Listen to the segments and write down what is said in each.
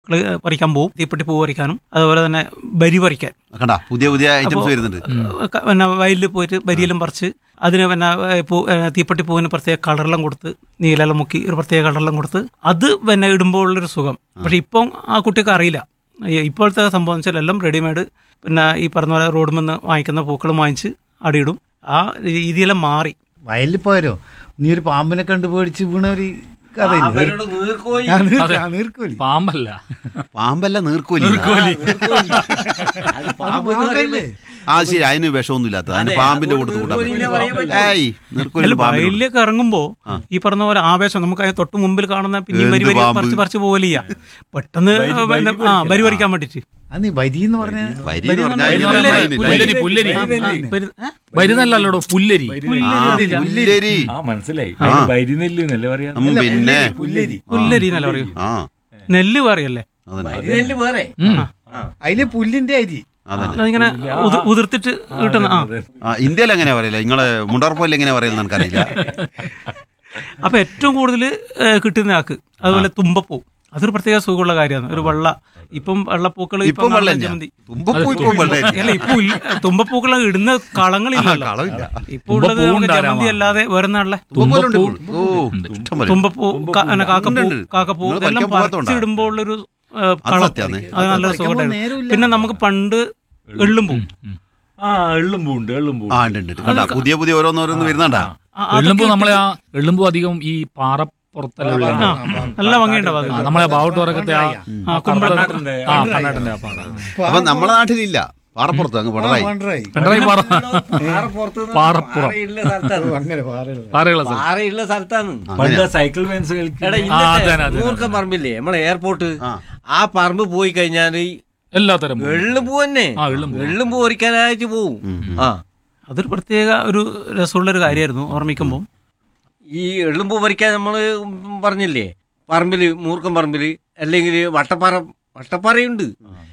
പൂക്കള് പറിക്കാൻ പോകും തീപ്പെട്ടി പൂ പറിക്കാനും അതുപോലെ തന്നെ ബരി പറിക്കാൻ കണ്ട പുതിയ പുതിയ ഐറ്റംസ് വരുന്നുണ്ട് ക- പിന്നെ വയലിൽ പോയിട്ട് ബരിയെല്ലാം പറിച്ച് അതിന് പിന്നെ ഏ, പൂ ഏ, തീപ്പെട്ടി പൂവിന് പ്രത്യേക കളറെല്ലാം കൊടുത്ത് നീലെല്ലാം മുക്കി ഒരു പ്രത്യേക കളറെല്ലാം കൊടുത്ത് അത് പിന്നെ ഇടുമ്പോൾ ഉള്ളൊരു സുഖം പക്ഷെ ഇപ്പം ആ കുട്ടിക്ക് അറിയില്ല ഈ ഇപ്പോഴത്തെ സംഭവം എന്ന് വെച്ചാൽ എല്ലാം റെഡിമെയ്ഡ് പിന്നെ ഈ പറഞ്ഞ പോലെ റോഡിൽ നിന്ന് വാങ്ങിക്കുന്ന പൂക്കളും വാങ്ങിച്ച് അടിയിടും ആ രീതിയെല്ലാം മാറി വയലിൽ പോയാലോ നീ ഒരു പാമ്പിനെ കണ്ട് പേടിച്ച് വീണ ഒരു കഥയില്ലേ ആ, നീർക്കോലി. ആ, നീർക്കോലി പാമ്പല്ല പാമ്പല്ല നീർക്കോലി അത് പാമ്പല്ലേ? ആ ശരി അതിന് വിഷമൊന്നും ഇല്ലാത്ത അതിന് പാമ്പിന്റെ കൂട്ടത്ത് കൂട്ടാൻ പറ്റും. ഏയ് നീർക്കോലി അല്ല പാമ്പിന്റെ കൂട്ടത്ത്. വയലിലേക്ക് ഇറങ്ങുമ്പോൾ ഈ പറഞ്ഞ പോലെ ആവേശം നമുക്ക് അതിന് തൊട്ട് മുമ്പിൽ കാണുന്ന പിന്നെയും എന്ത് വരി വരി പാമ്പ്? പറിച്ച് പറിച്ച് പോകലില്ല പെട്ടെന്ന് പിന്നെ ആ വരി പറിക്കാൻ വേണ്ടിട്ട് ആ നീ വരി എന്ന് പറഞ്ഞ വരി എന്ന് പറഞ്ഞാൽ വരി ഇതിന് എന്ന് ലൈനില്ല. പുല്ലരി പുല്ലരി വരുന്നല്ലല്ലോടോ പുല്ലരി ആ, പുല്ലരി ആ മനസ്സിലായി ആ. വരിനെല്ല് എന്നല്ലേ പറയാ ഉം, പിന്നെ പുല്ലരി പുല്ലരി എന്നല്ല പറയൂ ആ നെല്ല് പറയല്ലേ അതന്നെ വരിനെല്ല് വേറെ ഉം. അതിലെ പുല്ലിന്റെ അരി അതന്നെ അതിങ്ങനെ ഉതിർ- ഉതിർത്തിട്ട് കിട്ടുന്ന ആ ആ ഇന്ത്യയിൽ എങ്ങനെയാ പറയില്ല നിങ്ങളെ മുണ്ടർപ്പോയിൽ എങ്ങനെയാ പറയുന്നത് എനിക്കറിയില്ല അപ്പൊ ഏറ്റവും കൂടുതൽ കിട്ടുന്ന ആക്ക് അതുപോലെ തുമ്പപ്പൂ അതൊരു പ്രത്യേക സുഖമുള്ള കാര്യമാണ് ഒരു വെള്ള ഇപ്പം വെള്ളപ്പൂക്കൾ ഇപ്പം വെള്ളം തുമ്പപ്പൂ ഇപ്പം വെള്ളം അല്ല ഇപ്പൊ തുമ്പപ്പൂക്കൾ ഇടുന്ന കളങ്ങളില്ലല്ലോ കളവില്ല ഇപ്പൊ ഉള്ളത് തുമ്പപ്പൂ നമുക്ക് ഉണ്ടാരാമാ. ജമന്തി അല്ലാതെ വേറെ നാളെ തുമ്പപ്പൂലുണ്ട് ഇപ്പോൾ. ഓ ഇഷ്ടം പോലെ തുമ്പപ്പൂ ക- പിന്നെ കാക്കപ്പൂ ഉണ്ട്, ഉണ്ട്. കാക്കപ്പൂ നിങ്ങൾ ഇതെല്ലാം പറിക്കാൻ പോകാത്തോണ്ടാ? പറിച്ചിടുമ്പോൾ ഉള്ളൊരു ഏ, അത് കളം സത്യാന്ന്. അത് നല്ലൊരു പറിക്കുമ്പോൾ സുഖമായിട്ടായിരുന്നു നേരമില്ല. പിന്നെ നമുക്ക് പണ്ട് എള്ളും പൂ ആ എള്ളും പൂണ്ട് എള്ളും പൂ ആ ഉണ്ട് ഉണ്ട്, ഉണ്ട് കണ്ടാ പുതിയ പുതിയ ഓരോന്നോരോന്ന് വരുന്നുണ്ടാ ആ, എള്ളുമ്പോ അതൊക്കെ നമ്മളെ ആ എള്ളുമ്പോ അധികം ഈ പാറപ്പുറത്തല്ല ആ, നല്ല ഭംഗിയുണ്ടാവും അത്. നമ്മളെ ബാവട്ടോറക്കത്തെ ആ ആ, കുമ്പള കർണാടകത്തിന്റെ ആ കർണാടകന്റെ ആ പാറ അപ്പൊ നമ്മളെ നാട്ടിലില്ല പാറപ്പുറത്ത് അങ്ങ് പിണറായി പണ്ടറായി പിണറായി പാറ പാറ പുറത്ത് പാറപ്പുറം. പാറയുള്ള സ്ഥലത്താണ് അങ്ങനെ പാറയുള്ള പാറയുള്ള സ്ഥലം പാറയുള്ള സ്ഥലത്താണ് അങ്ങനെയാ. പണ്ട് സൈക്കിൾ ഫെൻസ് എടാ ആ, അതന്നെ, അതന്നെ. മൂർക്കം പറമ്പില്ലേ നമ്മളെ എയർപോർട്ട് ആ. ആ പറമ്പ് പോയി കഴിഞ്ഞാൽ എല്ലാത്തരം വെള്ളം പൂ തന്നെ ആ, വെള്ളം പൂ. വെള്ളം പൂ ഒരിക്കാനായിട്ട് പോവും ആ അതൊരു പ്രത്യേക ഒരു രസമുള്ള ഒരു കാര്യമായിരുന്നു ഓർമ്മിക്കുമ്പോൾ ഈ എള്ളുമ്പൂ പറിക്കാൻ നമ്മൾ പറഞ്ഞില്ലേ പറമ്പിൽ മൂർക്കം പറമ്പിൽ അല്ലെങ്കിൽ വട്ടപ്പാറ വട്ടപ്പാറയുണ്ട്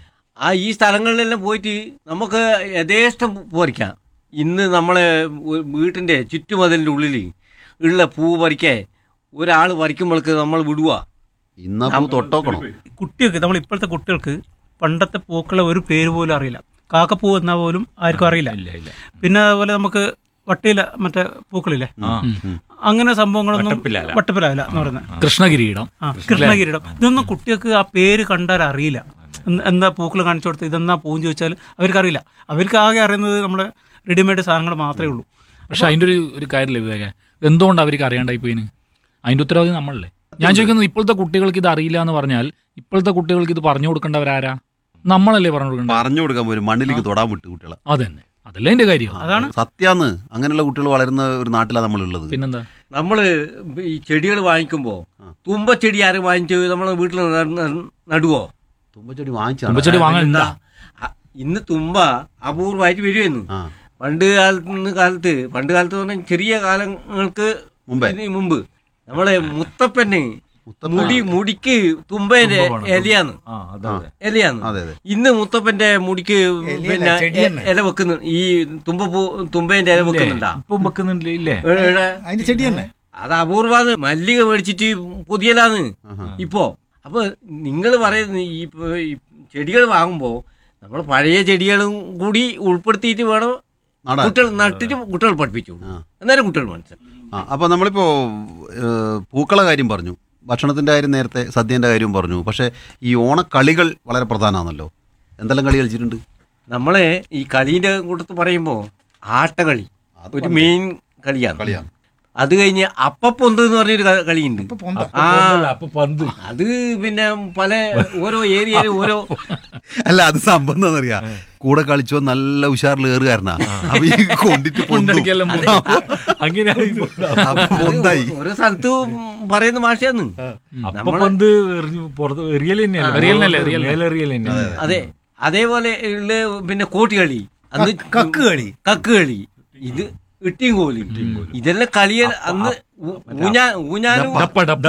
ആ ഈ സ്ഥലങ്ങളിലെല്ലാം പോയിട്ട് നമുക്ക് യഥേഷ്ടം പൂ പറിക്കാം ഇന്ന് നമ്മളെ ഒരു വീട്ടിൻ്റെ ചുറ്റുമതിലിൻ്റെ ഉള്ളിൽ ഉള്ള പൂ പറിക്കാൻ ഒരാൾ പറിക്കുമ്പോൾക്ക് നമ്മൾ വിടുക ഇന്നാ പൂ തൊട്ടോക്കണം കുട്ടികൾക്ക് നമ്മൾ ഇപ്പോഴത്തെ കുട്ടികൾക്ക് പണ്ടത്തെ പൂക്കളെ ഒരു പേര് പോലും അറിയില്ല കാക്കപ്പൂ എന്നാൽ പോലും ആർക്കും അറിയില്ല പിന്നെ അതുപോലെ നമുക്ക് വട്ടിയില മറ്റേ പൂക്കളില്ലേ അങ്ങനെ സംഭവങ്ങളൊന്നും വട്ടപ്പിലാല. വട്ടപ്പിലാല എന്ന് പറയുന്നത് കൃഷ്ണകിരീടം ആ കൃഷ്ണകിരീടം ഇതൊന്നും കുട്ടികൾക്ക് ആ പേര് കണ്ടാൽ അറിയില്ല എന്ത്- എന്താ പൂക്കൾ കാണിച്ചു കൊടുത്ത് ഇതെന്നാ പൂന്ന് ചോദിച്ചാൽ അവർക്കറിയില്ല അവർക്ക് ആകെ അറിയുന്നത് നമ്മുടെ റെഡിമെയ്ഡ് സാധനങ്ങൾ മാത്രമേ ഉള്ളൂ പക്ഷെ അതിന്റെ ഒരു ഒരു കാര്യമില്ല വിവേക എന്തുകൊണ്ട് അവർക്ക് അറിയാണ്ടായി പോയിന് അതിന്റെ ഉത്തരവാദി നമ്മളല്ലേ ഞാൻ ചോദിക്കുന്നത് ഇപ്പോഴത്തെ കുട്ടികൾക്ക് ഇത് അറിയില്ല എന്ന് പറഞ്ഞാൽ ഇപ്പോഴത്തെ കുട്ടികൾക്ക് ഇത് പറഞ്ഞു കൊടുക്കേണ്ടവരാരാ നമ്മളല്ലേ പറഞ്ഞു കൊടുക്കേണ്ടത് പറഞ്ഞു കൊടുക്കാൻ പോലും മണ്ണിലേക്ക് തൊടാൻ വിട്ടു കുട്ടികളെ അതന്നെ അതല്ലേ എന്റെ കാര്യം അതാണ് സത്യാന്ന് അങ്ങനെയുള്ള കുട്ടികൾ വളരുന്ന ഒരു നാട്ടിലാണ് നമ്മളുള്ളത് പിന്നെന്താ നമ്മൾ ഈ ചെടികൾ വാങ്ങിക്കുമ്പോൾ തുമ്പച്ചെടി ആരും വാങ്ങിച്ച് നമ്മളെ വീട്ടിൽ നടുവോ തുമ്പച്ചെടി വാങ്ങിച്ചാണ് തുമ്പച്ചെടി വാങ്ങണ്ട അ- ഇന്ന് തുമ്പ അപൂർവമായിട്ട് വരുമായിരുന്നു ആ പണ്ട് കാലത്ത് കാലത്ത് പണ്ട് കാലത്ത് പറഞ്ഞാൽ ചെറിയ കാലങ്ങൾക്ക് മുമ്പേ ഇതിന് മുമ്പ് നമ്മളെ മുത്തപ്പന് മുത്തപ്പൻ. മുടി മുടിക്ക് തുമ്പേന്റെ ഇലയാന്ന് ആ അതെ ഇലയാന്ന് അതെ അതെ ഇന്ന് മുത്തപ്പന്റെ മുടിക്ക് പിന്നെ ചെടി തന്നെ. ഇല വെക്കുന്നു ഈ തുമ്പപ്പൂ തുമ്പേന്റെ ഇല വെക്കുന്നുണ്ടാ ഇപ്പം വെക്കുന്നുണ്ട് ഇല്ലേ ഏ- ഏടെ? അതിന്റെ ചെടി തന്നെ അത് അപൂർവാന്ന് മല്ലിക മേടിച്ചിട്ട് പുതിയലാന്ന് ഇപ്പോ അപ്പൊ നിങ്ങൾ പറയുന്ന ഈ ഇപ്പൊ ഈ ചെടികൾ വാങ്ങുമ്പോ നമ്മൾ പഴയ ചെടികളും കൂടി ഉൾപ്പെടുത്തിയിട്ട് വേണം നടാൻ. കുട്ടികൾ നട്ടിട്ട് കുട്ടികൾ പഠിപ്പിച്ചു ആ. അന്നേരം കുട്ടികൾ മനസ്സിലാവും ആ അപ്പൊ നമ്മളിപ്പോ ഏഹ്, പൂക്കള കാര്യം പറഞ്ഞു ഭക്ഷണത്തിന്റെ കാര്യം നേരത്തെ സദ്യന്റെ കാര്യവും പറഞ്ഞു പക്ഷെ ഈ ഓണക്കളികൾ വളരെ പ്രധാനമാണല്ലോ എന്തെല്ലാം കളി കളിച്ചിട്ടുണ്ട് നമ്മളെ ഈ കളീന്റെ കൂട്ടത്ത് പറയുമ്പോ ആട്ടകളി ഒരു മെയിൻ കളിയാണ് കളിയാണ് അത് കഴിഞ്ഞ് അപ്പപ്പൊന്ത് എന്ന് പറഞ്ഞൊരു ക- കളിയുണ്ട് ഇപ്പൊ പൊന്ത ആ അപ്പൊ പന്ത് അത് പിന്നെ പല ഓരോ ഏരിയയിലും ഓരോ അല്ല അത് സംഭവം എന്താണെന്നറിയാ കൂടെ കളിച്ചോ നല്ല ഉഷാറിൽ ഏറുകാരനാ അപ്പൊ ഈ കൊണ്ടിട്ട് പൊന്തും. കൊണ്ടിരിക്കെല്ലാം അങ്ങനെ അപ്പൊ പൊന്തായി ഓരോ സ്ഥലത്ത് പറയുന്ന ഭാഷയാണ് അപ്പൊ പന്ത് എറിഞ്ഞ് പുറത്ത് എറിയൽ തന്നെയല്ലേ എറിയൽ തന്നെയല്ലേ, എറിയൽ മേലെറിയൽ തന്നെയാണ് അതെ അതേപോലെ ഉള്ള പിന്നെ കോട്ടുകളി അന്ന് കക്ക് കളി. കക്ക് കളി ഇത് ഇട്ടിയും കോലി ഇതെല്ലാം കളിയ അന്ന് ഊ- ഊഞ്ഞാ ഊഞ്ഞാലും ഡപ്പ ഡപ്പ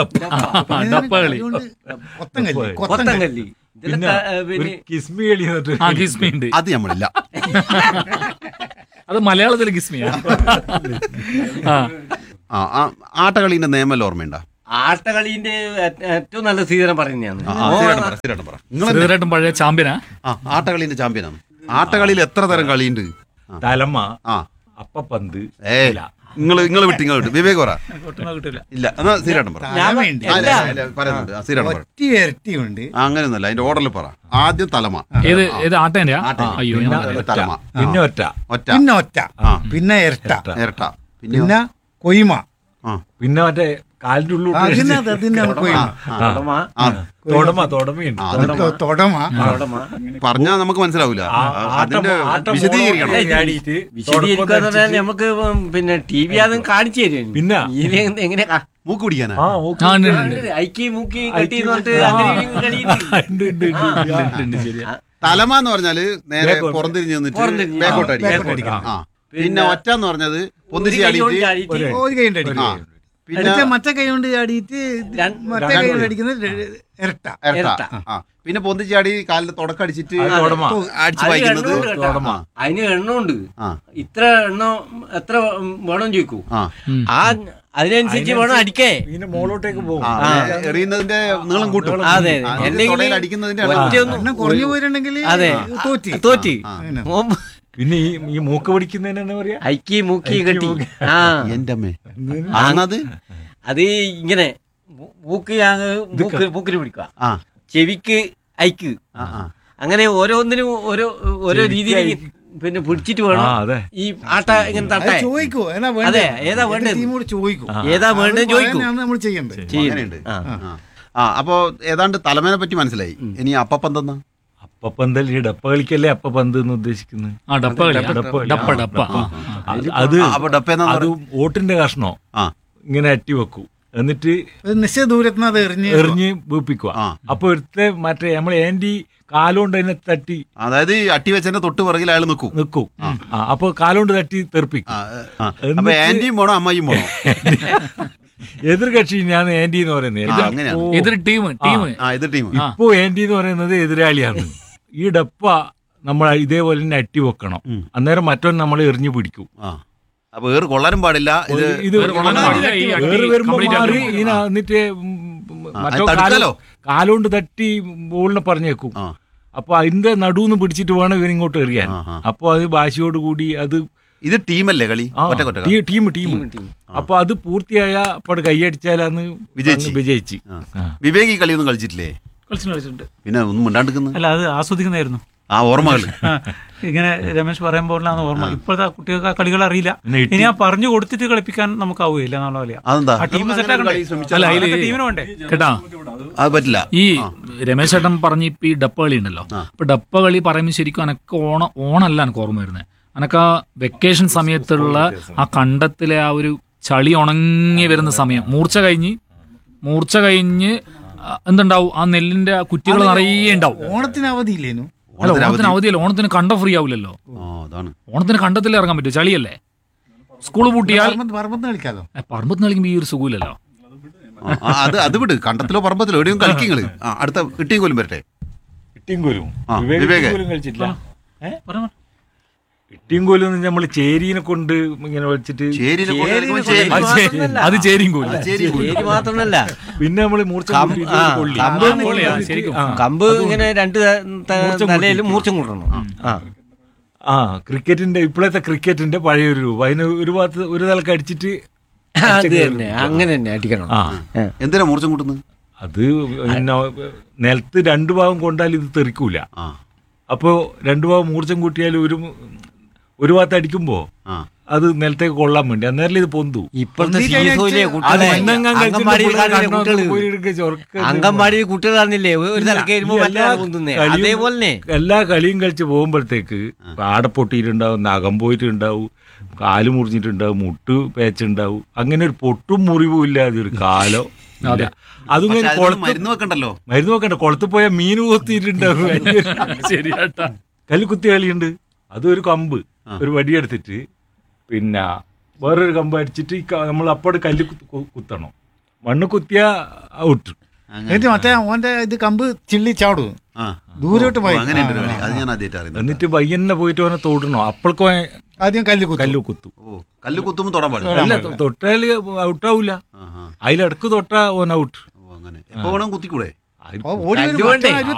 ആ, ഡപ്പ കളി കൊത്തങ്കല്ലി കൊത്തങ്കല്ലി കൊത്തങ്കല്ലി ഇതെല്ലാം പിന്നെ ക- ഒരു പിന്നെ കിസ്മി കളി എന്നിട്ട് ആ കിസ്മി ഉണ്ട് അത് നമ്മളില്ല അത് മലയാളത്തിൽ കിസ്മിയാ ആ ആ ആ ആട്ടകളീന്റെ നിയമം ഓർമ്മയുണ്ട ആട്ടകളീന്റെ ഏ- ഏറ്റവും നല്ല സ്വീകരണം പറയുന്നതാണ് ആ, ആ, സ്ഥിരമായിട്ടും പറ, സ്ഥിരമായിട്ടും പറ. നിങ്ങൾ തീർച്ചയായിട്ടും പഴയ ചാമ്പ്യനാ ആ ആട്ടകളിന്റെ ചാമ്പ്യനാണ് ആട്ടകളിയിൽ എത്ര തരം കളിയുണ്ട് ആ. തലമ ആ അപ്പപ്പന്ത് ഏ നിങ്ങൾ നിങ്ങൾ വിട്ട് നിങ്ങൾ വിട്ട് വിവേക് പറ ഒട്ടും കിട്ടില്ല ഇല്ല എന്നാ സ്ഥിരമായിട്ടും പറ തലമുണ്ട് ആ, ഇല്ല, ഇല്ല, പറയുന്നുണ്ട് ആ, സ്ഥിരമായിട്ടും പറ ഒറ്റ ഇരട്ടിയുണ്ട് ആ, അങ്ങനെയൊന്നുമല്ല അതിന്റെ ഓർഡറിൽ പറ ആദ്യം തലമ ഏത് ഏത് ആട്ടേന്റെയാ ആട്ടേന്റെ. അയ്യോ ഞാൻ പിന്നെ പറയാം. തലമ പിന്നെ ഒറ്റ ഒറ്റ പിന്നെ ഒറ്റ ആ. പിന്നെ ഇരട്ട ഇരട്ട പിന്നെ പിന്നെ കൊയ്മ ആ പിന്നെ മറ്റേ കാലിന്റെ ഉള്ളിൽ അതിന് അതിന് കൊയ്മ തുടമ ആ തൊടമ തൊടമയുണ്ട് ആ, അതിന്റെ തൊടമ തുടമ പറഞ്ഞാ നമുക്ക് മനസ്സിലാവൂല ആ, ആ, ആട്ടം- അതിന്റെ ആട്ടം വിശദീകരിക്കണം മോളോട് ചാടിയിട്ട് വിശദീകരിക്കുക തുടക്കം എന്ന് പറഞ്ഞാൽ നമുക്ക് പിന്നെ ടി വി അതും കാണിച്ചു തരും പിന്നെ? ഇത് എങ്ങനെ കാ- മൂക്ക് പിടിക്കാനാ ആ ഓക്കെ ആ, ഉണ്ട്, ഉണ്ട്, ഉണ്ട്. ഐക്കി മൂക്കി കെട്ടി എന്നിട്ട് അങ്ങനെ കളിയുന്നു. ഉണ്ട്, ഉണ്ട്, ഉണ്ട്, ഉണ്ട്. ഉണ്ട്, ഉണ്ട്, ശരിയാ. തലമ എന്ന് പറഞ്ഞാല് നേരെ Back- പുറംതിരിഞ്ഞ് നിന്നിട്ട് പുറംതിരിഞ്ഞ്. ബാക്കോട്ട് back അടിക്കും അടിക്കണം. ആ പിന്നെ ഒറ്റ എന്ന് പറഞ്ഞത് പൊന്തിച്ച് ഒരു കൈ കൊണ്ട് ചാടിയിട്ട് ചാടിയിട്ട് ഒരു കൈ കൊണ്ട് അടിക്കും ആ പിന്നെ അടിച്ച മറ്റേ കൈ കൊണ്ട് ചാടിയിട്ട് രണ്ട് മറ്റേ കൈ കൊണ്ട് അടിക്കുന്നത് ഇരട്ട ഇരട്ട ഇരട്ട. ആ പിന്നെ പൊന്തിച്ച് ചാടി കാലിൽ തുടക്കം അടിച്ചിട്ട് അത് തൊടമ. അടിച്ച് അതിന് വായിക്കുന്നത് എണ്ണമുണ്ട് കേട്ടോ. തുടമ. അതിന് എണ്ണമുണ്ട് ആ ഇത്ര എണ്ണം എത്ര വേണം ചോദിക്കൂ ആ ഉം. ആ അതിനനുസരിച്ച് വേണം അടിക്കേ പിന്നെ മോളോട്ടേക്ക് പോകും ആ, അങ്ങനെ എറിയുന്നതിന്റെ നീളം കൂട്ടും അതെ, ആ, അതെ. എന്നിട്ട് തുടയിൽ അടിക്കുന്നതിന്റെ എണ്ണം ഒറ്റയൊന്നും എണ്ണം കുറഞ്ഞു പോയിട്ടുണ്ടെങ്കിൽ അതെ. തോറ്റി തോറ്റി ആ. അങ്ങനെ. ഓം പിന്നെ ഈ ഈ മൂക്ക് പിടിക്കുന്നതിന് എന്താ പറയാ ഐക്കി മൂക്കി കെട്ടി ആ എന്റെ അമ്മേ ആണത് അത് ഇങ്ങനെ മൂ- മൂക്ക് അങ്ങ് മൂക്ക് മൂക്കിന് പിടിക്കുക ആ ചെവിക്ക് ഐക്ക് ആ ആ അങ്ങനെ ഓരോന്നിനും ഓരോ ഓരോ രീതിയിൽ പിന്നെ പിടിച്ചിട്ട് ആ വേണം അതെ ഈ ആട്ട ഇങ്ങനെ അത് തട്ടേ ചോദിക്കോ ഏതാ അതെ, വേണ്ടത് ഏതാ വേണ്ടത്? ടീമോട് ചോദിക്കും ഏതാ വേണ്ടത് ചോദിക്കൂ നമ്മൾ ചെയ്യണ്ടത് അങ്ങനെയുണ്ട് ആ. ആ. ആ അപ്പോ ഏതാണ്ട് തലമേനെ പറ്റി മനസ്സിലായി ഇനി അപ്പപ്പന്തെന്നാ അപ്പപ്പന്തൽ ഈ ഡപ്പ കളിക്കല്ലേ അപ്പപ്പന്ത് എന്ന് ഉദ്ദേശിക്കുന്നത് ആ ഡപ്പ കളിയാ. ഡപ്പ കളി. ഡപ്പ ഡപ്പ ആ, ആ. അത് അത് ആ, അപ്പൊ ഡപ്പേന്നാ അത് ഓട്ടിന്റെ കഷ്ണോ ആ ഇങ്ങനെ അറ്റി വെക്കൂ എന്നിട്ട് ഒരു നിശ്ചയ ദൂരത്തിന് അത് എറിഞ്ഞ് എറിഞ്ഞ് വീപ്പിക്കുക ആ. അപ്പൊ ഒരുത്തെ മറ്റേ നമ്മൾ ഏന്റി കാലുകൊണ്ട് അതിനെ തട്ടി അതായത് ഈ അട്ടി വെച്ചതിന്റെ തൊട്ട് പിറകിൽ അയാൾ നിൽക്കും നിൽക്കും ആ അപ്പൊ കാലുകൊണ്ട് തട്ടി തെറിപ്പിക്കും ആ, ആ. അപ്പൊ ആന്റിയും പോണോ അമ്മയും പോണോ എതിർ കക്ഷി ഞാൻ ആന്റി എന്ന് പറയുന്നത് ആ, അങ്ങനെയാണ്. ഓ, എതിർ ടീം ടീം ആ ഇത് ടീം ആ. ഇപ്പൊ ആന്റി എന്ന് പറയുന്നത് എതിരാളിയാണ് ഈ ഡപ്പ നമ്മൾ ഇതേപോലെ തന്നെ അട്ടി വെക്കണം ഉം. അന്നേരം മറ്റവൻ നമ്മൾ എറിഞ്ഞു പിടിക്കും ആ അപ്പൊ ഏറ് കൊള്ളാനും പാടില്ല ഇത് ഇത് വേറെ കൊള്ളാൻ പാടില്ല. ഈ അട്ടി വേറെ വരുമ്പോ complete മാറി ആക്കണം. ഇതിനെ എന്നിട്ട് ഉം, ആ, മറ്റോ അത് തടുക്കാലോ? കാലോ- കാലുകൊണ്ട് തട്ടി ബോളിനെ പറഞ്ഞേക്കും ആ അപ്പൊ അതിന്റെ നടുന്ന് പിടിച്ചിട്ട് വേണം ഇവൻ ഇങ്ങോട്ട് എറിയാൻ ആ, ആ. അപ്പൊ അത് ഭാഷയോട് കൂടി അത് ഇത് ടീമല്ലേ കളി ആ, ഒറ്റ കൊറ്റ ടീ- ടീം ടീം അപ്പൊ അത് പൂർത്തിയായ അപ്പോൾ കൈയടിച്ചാലാന്ന് വിജയിച്ച്. അങ്ങ് വിജയിച്ച് ആ. ആ. വിവേക് ഈ കളിയൊന്നും കളിച്ചിട്ടില്ലേ കളിച്ചിട്ടുണ്ട് കളിച്ചിട്ടുണ്ട് പിന്നെ ഒന്നും മിണ്ടാണ്ടിരിക്കുന്നു അല്ല അത് ആസ്വദിക്കുന്നതായിരുന്നു ആ ഓർമ്മകൾ ആ, ഇങ്ങനെ രമേശ് പറയുമ്പോഴാണ് ഓർമ്മ ഇപ്പോഴത്തെ ആ കുട്ടികൾക്ക് ആ കളികൾ അറിയില്ല പിന്നെ ഇട്ടി- ഇനി ആ പറഞ്ഞു കൊടുത്തിട്ട് കളിപ്പിക്കാൻ നമുക്കാവുകയില്ല എന്നുള്ള കളിയാ അതെന്താ ആ ടീം സെറ്റ് ആക്കണ്ടേ അല്ല അതില് അതൊക്കെ ടീമിന് വേണ്ടേ കേട്ടാ അത് പറ്റില്ല ഈ രമേശ് ചേട്ടൻ പറഞ്ഞ ഇപ്പൊ ഈ ഡപ്പ കളി ഉണ്ടല്ലോ ആ. അപ്പൊ ഡപ്പ കളി പറയുമ്പോൾ ശരിക്കും എനക്ക് ഓണ ഓണല്ല എനിക്ക് ഓർമ്മ വരുന്നത് എനക്ക് ആ വെക്കേഷൻ സമയത്തുള്ള ആ കണ്ടത്തിലെ ആ ഒരു ചളി ഉണങ്ങി വരുന്ന സമയം മൂർച്ച കഴിഞ്ഞ് മൂർച്ച കഴിഞ്ഞ് ആ, എന്തുണ്ടാവും ആ നെല്ലിന്റെ ആ കുറ്റികൾ നിറയെ ഉണ്ടാവും ഓണത്തിന് അവധിയില്ലേനു അല്ല ഓണത്തിന് ഓണത്തിന് അവധിയല്ല ഓണത്തിന് കണ്ട ഫ്രീ ആവില്ലല്ലോ ആ അതാണ് ഓണത്തിന് കണ്ടത്തിൽ ഇറങ്ങാൻ പറ്റും ചളിയല്ലേ സ്കൂൾ പൂട്ടിയാൽ പറമ്പത്ത് പറമ്പത്ത് കളിക്കാലോ ഏ, പറമ്പത്ത് കളിക്കുമ്പോൾ ഈ ഒരു സുഖമില്ലല്ലോ ആ, ആ, അത് അത് വിട് കണ്ടത്തിലോ പറമ്പത്തിലോ എവിടെയും കളിക്കിങ്ങള് ആ അടുത്ത ഇട്ടിയും കോലും വരട്ടെ ഇട്ടിയും കോലും ആ, വിവേക് വിവേക്. ഇട്ടിയും കോലും കളിച്ചിട്ടില്ല പറ, പറ. ഇട്ടിയും കോലും നമ്മൾ ചേരീനെ കൊണ്ട് ഇങ്ങനെ വെച്ചിട്ട് ചേരിനെ കൊണ്ട് ചേരിനെ കളിക്കുമ്പോൾ കൊണ്ട് ചേരി. അത് ചേ- അത് ചേരിയും കൂല ചേരി കോല്. പേര് മാത്രമല്ല പിന്നെ നമ്മൾ മൂർച്ച കം- കൂട്ടിയിട്ട് ആ, കൊള്ളി. കമ്പ് കമ്പ് കൊള്ളിയാ, കൊണ്ടിട്ട് ശരിക്കും. ആ. കമ്പ് ഇങ്ങനെ രണ്ട് മൂർച്ച തലയിൽ കൂട്ടി. മൂർച്ചം കൂട്ടണം ആ ആ ക്രിക്കറ്റിന്റെ ഇപ്പോഴത്തെ ക്രിക്കറ്റിന്റെ പഴയ ഒരു രൂപ അതിന് ഒരു ഭാഗത്ത് ഒരു തലക്ക് അടിച്ചിട്ട് അത് തന്നെ അങ്ങനെ തന്നെ അടിക്കണം ആ എന്തിനാ മൂർച്ചം കൂട്ടുന്നത് അത് പിന്നെ നിലത്ത് രണ്ടു ഭാഗം കൊണ്ടാൽ ഇത് തെറിക്കൂല ആ അപ്പോ രണ്ടു ഭാഗം മൂർച്ചം കൂട്ടിയാൽ ഒരു ഒരു ഭാഗത്ത് അടിക്കുമ്പോ ആ അത് നിലത്തേക്ക് കൊള്ളാൻ വേണ്ടി അന്നേരം ഇത് പൊന്തു ഇപ്പോഴത്തെ പൊന്തി കഴിഞ്ഞാൽ സീസോയിലെ അത് കുട്ടികളെ മണ്ണങ്ങാൻ കഴിച്ചിട്ട് അംഗൻവാടിയിൽ പിള്ളേർ കാണുന്ന കണ്ണൊക്കെ കുട്ടികള് പോയി എടുക്കുക, ചൊറുക്ക അംഗൻവാടി കുട്ടികൾ കാണുന്നില്ലേ ഒരു തലക്ക് വരുമ്പോ ഈ മറ്റേ എല്ലാ പൊന്തുന്നേ കളിയും- അതേപോലെ തന്നെ എല്ലാ കളിയും കളിച്ച് പോകുമ്പോഴത്തേക്ക് ആടെ പൊട്ടിയിട്ടുണ്ടാവും നഖം പോയിട്ടുണ്ടാവും കാല് മുറിഞ്ഞിട്ടുണ്ടാവും മുട്ട് പേച്ചുണ്ടാവും അങ്ങനെ ഒരു പൊട്ടും മുറിവും ഇല്ലാതെ ഒരു കാലോ ഇല്ല അതും പക്ഷെ കഴിഞ്ഞ് അതിനൊന്നും കുളത്ത് മരുന്ന് വെക്കണ്ടല്ലോ മരുന്ന് നോക്കണ്ട കുളത്ത് പോയ മീൻ കൊത്തിയിട്ടുണ്ടാവും ശരിയാട്ടാ കല്ലുകുത്തി കളിയുണ്ട് അതൊരു കമ്പ് ഒരു വടിയെടുത്തിട്ട് പിന്നെ വേറൊരു കമ്പ് അടിച്ചിട്ട് ഈ ക- നമ്മൾ അപ്പോഴും കല്ല് കുത്ത് കു- കുത്തണം മണ്ണ് കുത്തിയ ഔട്ട് അങ്ങനെ. എന്നിട്ട് മറ്റേ ഓന്റെ ഇത് കമ്പ് ചിള്ളി ചാടും ആ ദൂരോട്ട് ഓ, പോയി അങ്ങനെ ഉണ്ട് കളി അത് ഞാൻ ആദ്യമായിട്ട് അറിയുന്നത് എന്നിട്ട് പയ്യന്നെ പോയിട്ട് അവനെ തോടണോ അപ്പോഴേക്കും ആദ്യം കല്ല് കുത്തും കല്ല് കുത്തും ഓ കല്ല് കുത്തുമ്പോൾ തൊടാൻ പാടില്ല അല്ല തൊട്ടാല് ഔട്ടാവൂല ആഹാ. അതിലിടക്ക് തൊട്ടാ ഓൻ ഔട്ട് ഓ അങ്ങനെ എപ്പോ വേണം കുത്തിക്കൂടെ അത് ഓ, ഓടി വരും കല്ല് വേണ്ടേ? ഭക്ഷണം